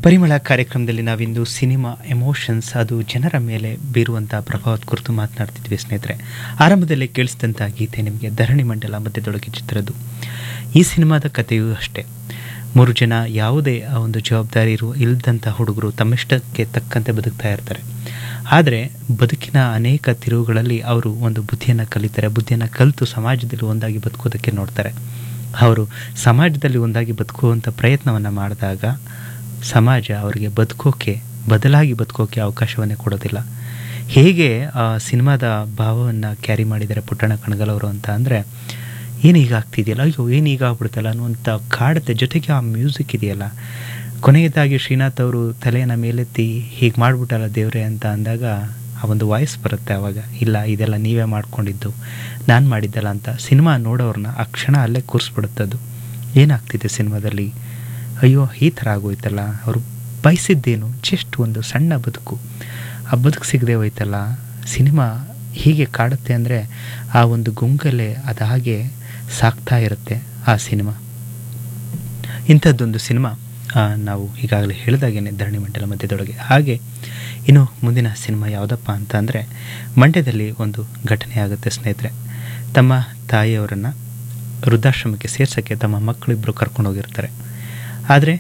ಪರಿಮಳ ಕಾರ್ಯಕ್ರಮದಲ್ಲಿ ನಾವಿಂದು ಸಿನಿಮಾ ಎಮೋಷನ್ಸ್ ಅದು ಜನರ ಮೇಲೆ ಬೀರುವಂಥ ಪ್ರಭಾವದ ಕುರಿತು ಮಾತನಾಡ್ತಿದ್ವಿ ಸ್ನೇಹಿತರೆ ಆರಂಭದಲ್ಲಿ ಕೇಳಿಸಿದಂಥ ಗೀತೆ ನಿಮಗೆ ಧರಣಿ ಮಂಡಲ ಮಧ್ಯದೊಳಗೆ ಚಿತ್ರದ್ದು ಈ ಸಿನಿಮಾದ ಕಥೆಯೂ ಅಷ್ಟೇ ಮೂರು ಜನ ಯಾವುದೇ ಆ ಒಂದು ಜವಾಬ್ದಾರಿ ಇರುವ ಇಲ್ಲದಂಥ ಹುಡುಗರು ತಮ್ಮಿಷ್ಟಕ್ಕೆ ತಕ್ಕಂತೆ ಬದುಕ್ತಾ ಇರ್ತಾರೆ ಆದರೆ ಬದುಕಿನ ಅನೇಕ ತಿರುವುಗಳಲ್ಲಿ ಅವರು ಒಂದು ಬುದ್ಧಿಯನ್ನು ಕಲಿತಾರೆ ಬುದ್ಧಿಯನ್ನು ಕಲಿತು ಸಮಾಜದಲ್ಲಿ ಒಂದಾಗಿ ಬದುಕೋದಕ್ಕೆ ನೋಡ್ತಾರೆ ಅವರು ಸಮಾಜದಲ್ಲಿ ಒಂದಾಗಿ ಬದುಕುವಂಥ ಪ್ರಯತ್ನವನ್ನು ಮಾಡಿದಾಗ ಸಮಾಜ ಅವರಿಗೆ ಬದುಕೋಕೆ ಬದಲಾಗಿ ಬದುಕೋಕೆ ಅವಕಾಶವನ್ನೇ ಕೊಡೋದಿಲ್ಲ ಹೇಗೆ ಆ ಸಿನಿಮಾದ ಭಾವವನ್ನು ಕ್ಯಾರಿ ಮಾಡಿದ್ದಾರೆ ಪುಟ್ಟಣ ಕಣಗಲವರು ಅಂತ ಅಂದರೆ ಏನು ಈಗ ಆಗ್ತಿದೆಯಲ್ಲ ಅಯ್ಯೋ ಏನು ಈಗ ಆಗ್ಬಿಡುತ್ತಲ್ಲ ಅನ್ನುವಂಥ ಕಾಡುತ್ತೆ ಜೊತೆಗೆ ಆ ಮ್ಯೂಸಿಕ್ ಇದೆಯಲ್ಲ ಕೊನೆಯದಾಗಿ ಶ್ರೀನಾಥ್ ಅವರು ತಲೆಯನ್ನು ಮೇಲೆತ್ತಿ ಹೀಗೆ ಮಾಡಿಬಿಟ್ಟಲ್ಲ ದೇವ್ರೆ ಅಂತ ಅಂದಾಗ ಆ ಒಂದು ವಾಯ್ಸ್ ಬರುತ್ತೆ ಆವಾಗ ಇಲ್ಲ ಇದೆಲ್ಲ ನೀವೇ ಮಾಡ್ಕೊಂಡಿದ್ದು ನಾನು ಮಾಡಿದ್ದಲ್ಲ ಅಂತ ಸಿನಿಮಾ ನೋಡೋರನ್ನ ಆ ಕ್ಷಣ ಅಲ್ಲೇ ಕೂರಿಸ್ಬಿಡುತ್ತದು ಏನಾಗ್ತಿದೆ ಸಿನಿಮಾದಲ್ಲಿ ಅಯ್ಯೋ ಈ ಥರ ಆಗೋಯ್ತಲ್ಲ ಅವರು ಬಯಸಿದ್ದೇನು ಜಸ್ಟ್ ಒಂದು ಸಣ್ಣ ಬದುಕು ಆ ಬದುಕು ಸಿಗದೆ ಹೋಯ್ತಲ್ಲ ಸಿನಿಮಾ ಹೀಗೆ ಕಾಡುತ್ತೆ ಅಂದರೆ ಆ ಒಂದು ಗುಂಗಲೆ ಅದು ಹಾಗೆ ಸಾಕ್ತಾ ಇರುತ್ತೆ ಆ ಸಿನಿಮಾ ಇಂಥದ್ದೊಂದು ಸಿನಿಮಾ ನಾವು ಈಗಾಗಲೇ ಹೇಳಿದಾಗೇನೆ ಧರಣಿ ಮಂಡಲ ಮಧ್ಯದೊಳಗೆ ಹಾಗೆ ಇನ್ನು ಮುಂದಿನ ಸಿನಿಮಾ ಯಾವುದಪ್ಪ ಅಂತ ಅಂದರೆ ಮಂಡ್ಯದಲ್ಲಿ ಒಂದು ಘಟನೆ ಆಗುತ್ತೆ ಸ್ನೇಹಿತರೆ ತಮ್ಮ ತಾಯಿಯವರನ್ನು ವೃದ್ಧಾಶ್ರಮಕ್ಕೆ ಸೇರ್ಸೋಕ್ಕೆ ತಮ್ಮ ಮಕ್ಕಳಿಬ್ಬರು ಕರ್ಕೊಂಡು ಹೋಗಿರ್ತಾರೆ ಆದರೆ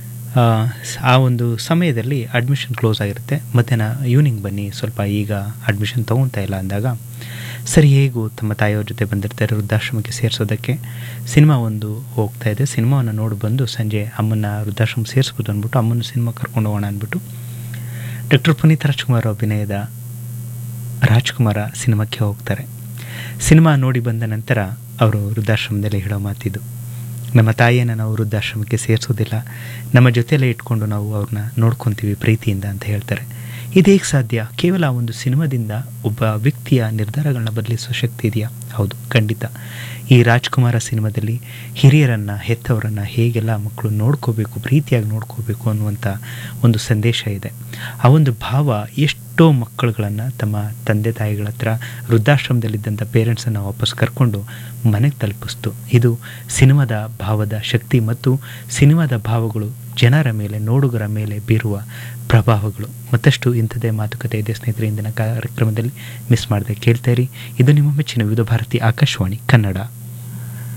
ಆ ಒಂದು ಸಮಯದಲ್ಲಿ ಅಡ್ಮಿಷನ್ ಕ್ಲೋಸ್ ಆಗಿರುತ್ತೆ ಮಧ್ಯಾಹ್ನ ಈವ್ನಿಂಗ್ ಬನ್ನಿ ಸ್ವಲ್ಪ ಈಗ ಅಡ್ಮಿಷನ್ ತೊಗೊತಾ ಇಲ್ಲ ಅಂದಾಗ ಸರಿ ಹೇಗೂ ತಮ್ಮ ತಾಯಿಯವ್ರ ಜೊತೆ ಬಂದಿರ್ತಾರೆ ವೃದ್ಧಾಶ್ರಮಕ್ಕೆ ಸೇರಿಸೋದಕ್ಕೆ ಸಿನಿಮಾ ಒಂದು ಹೋಗ್ತಾ ಇದೆ ಸಿನಿಮಾವನ್ನು ನೋಡಿ ಬಂದು ಸಂಜೆ ಅಮ್ಮನ ವೃದ್ಧಾಶ್ರಮ ಸೇರಿಸ್ಬೋದು ಅಂದ್ಬಿಟ್ಟು ಅಮ್ಮನ ಸಿನಿಮಾ ಕರ್ಕೊಂಡು ಹೋಗೋಣ ಅಂದ್ಬಿಟ್ಟು ಡಾಕ್ಟರ್ ಪುನೀತ್ ರಾಜ್ಕುಮಾರ್ ಅಭಿನಯದ ರಾಜ್ಕುಮಾರ ಸಿನಿಮಾಕ್ಕೆ ಹೋಗ್ತಾರೆ ಸಿನಿಮಾ ನೋಡಿ ಬಂದ ನಂತರ ಅವರು ವೃದ್ಧಾಶ್ರಮದಲ್ಲಿ ಹೇಳೋ ಮಾತಿದ್ದು ನಮ್ಮ ತಾಯಿಯನ್ನು ನಾವು ವೃದ್ಧಾಶ್ರಮಕ್ಕೆ ಸೇರಿಸೋದಿಲ್ಲ ನಮ್ಮ ಜೊತೆಯಲ್ಲೇ ಇಟ್ಕೊಂಡು ನಾವು ಅವ್ರನ್ನ ನೋಡ್ಕೊತೀವಿ ಪ್ರೀತಿಯಿಂದ ಅಂತ ಹೇಳ್ತಾರೆ ಇದು ಹೇಗೆ ಸಾಧ್ಯ ಕೇವಲ ಒಂದು ಸಿನಿಮಾದಿಂದ ಒಬ್ಬ ವ್ಯಕ್ತಿಯ ನಿರ್ಧಾರಗಳನ್ನ ಬದಲಿಸುವ ಶಕ್ತಿ ಇದೆಯಾ ಹೌದು ಖಂಡಿತ ಈ ರಾಜ್ಕುಮಾರ ಸಿನಿಮಾದಲ್ಲಿ ಹಿರಿಯರನ್ನು ಹೆತ್ತವರನ್ನು ಹೇಗೆಲ್ಲ ಮಕ್ಕಳು ನೋಡ್ಕೋಬೇಕು ಪ್ರೀತಿಯಾಗಿ ನೋಡ್ಕೋಬೇಕು ಅನ್ನುವಂಥ ಒಂದು ಸಂದೇಶ ಇದೆ ಆ ಒಂದು ಭಾವ ಎಷ್ಟೋ ಮಕ್ಕಳುಗಳನ್ನು ತಮ್ಮ ತಂದೆ ತಾಯಿಗಳ ಹತ್ರ ವೃದ್ಧಾಶ್ರಮದಲ್ಲಿದ್ದಂಥ ಪೇರೆಂಟ್ಸನ್ನು ವಾಪಸ್ ಕರ್ಕೊಂಡು ಮನೆಗೆ ತಲುಪಿಸ್ತು ಇದು ಸಿನಿಮಾದ ಭಾವದ ಶಕ್ತಿ ಮತ್ತು ಸಿನಿಮಾದ ಭಾವಗಳು ಜನರ ಮೇಲೆ ನೋಡುಗರ ಮೇಲೆ ಬೀರುವ ಪ್ರಭಾವಗಳು ಮತ್ತಷ್ಟು ಇಂಥದ್ದೇ ಮಾತುಕತೆ ಇದೆ ಸ್ನೇಹಿತರೆ ಇಂದಿನ ಕಾರ್ಯಕ್ರಮದಲ್ಲಿ ಮಿಸ್ ಮಾಡದೆ ಕೇಳ್ತಾ ಇರಿ ಇದು ನಿಮ್ಮ ಮೆಚ್ಚಿನ ವಿವಿಧ ಭಾರತಿ ಆಕಾಶವಾಣಿ ಕನ್ನಡ